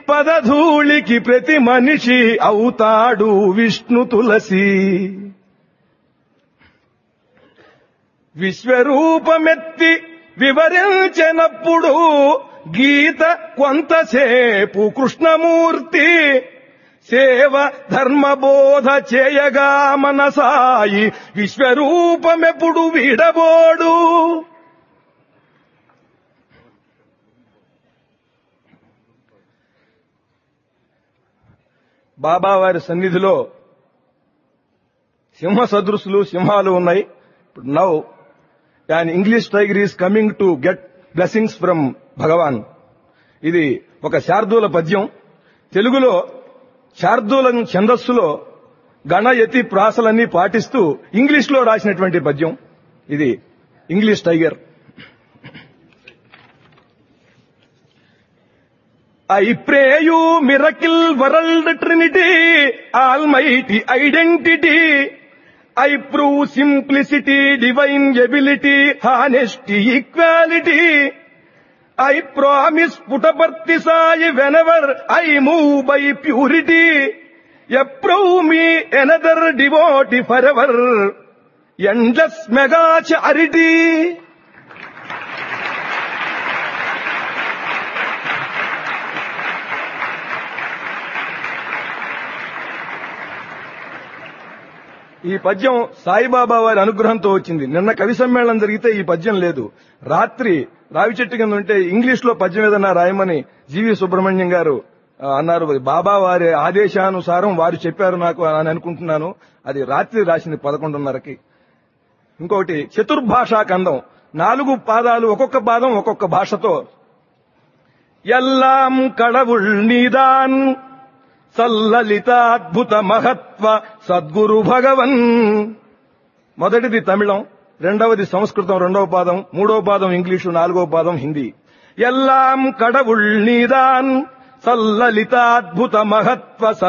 పదధూళికి ప్రతి మనిషి అవుతాడు విష్ణు తులసి విశ్వరూపమెత్తి వివరించినప్పుడు గీత కొంతసేపు కృష్ణమూర్తి సేవ ధర్మబోధ చేయగా మనసాయి విశ్వరూపమెప్పుడు విడబోడు బాబావారి సన్నిధిలో సింహ సదృశులు సింహాలు ఉన్నాయి ఇప్పుడు now and English tiger is coming to get blessings from Bhagwan ఇది ఒక శార్దూల పద్యం తెలుగులో శార్దూల ఛందస్సులో గణయతి ప్రాసలన్నీ పాటిస్తూ ఇంగ్లీష్ లో రాసినటువంటి పద్యం ఇది English tiger I pray you miracle world trinity almighty identity I prove simplicity divine ability honesty equality I promise Puttaparthi Sai whenever I move by purity approve me another devotee for ever endless mega charity ఈ పద్యం సాయిబాబా వారి అనుగ్రహంతో వచ్చింది నిన్న కవి సమ్మేళనం జరిగితే ఈ పద్యం లేదు రాత్రి రావి చెట్టు కింద ఉంటే ఇంగ్లీష్ లో పద్యం ఏదన్నా రాయమని జీవి సుబ్రహ్మణ్యం గారు ఆ, అన్నారు బాబా వారి ఆదేశానుసారం వారు చెప్పారు నాకు అని అనుకుంటున్నాను అది రాత్రి రాసింది పదకొండున్నరకి ఇంకొకటి చతుర్భాషా కందం నాలుగు పాదాలు ఒక్కొక్క పాదం ఒక్కొక్క భాషతో ఎల్లాం కడవుల్ నీదాన్ సల్లలితాద్భుత మహత్వ సద్గురు భగవన్ మొదటిది తమిళం రెండవది సంస్కృతం రెండవ పాదం మూడవ పాదం ఇంగ్లీషు నాలుగవ పాదం హిందీ ఎల్లాం కడవుల్ నీదాన్ సల్లలితాద్భుత మహత్వ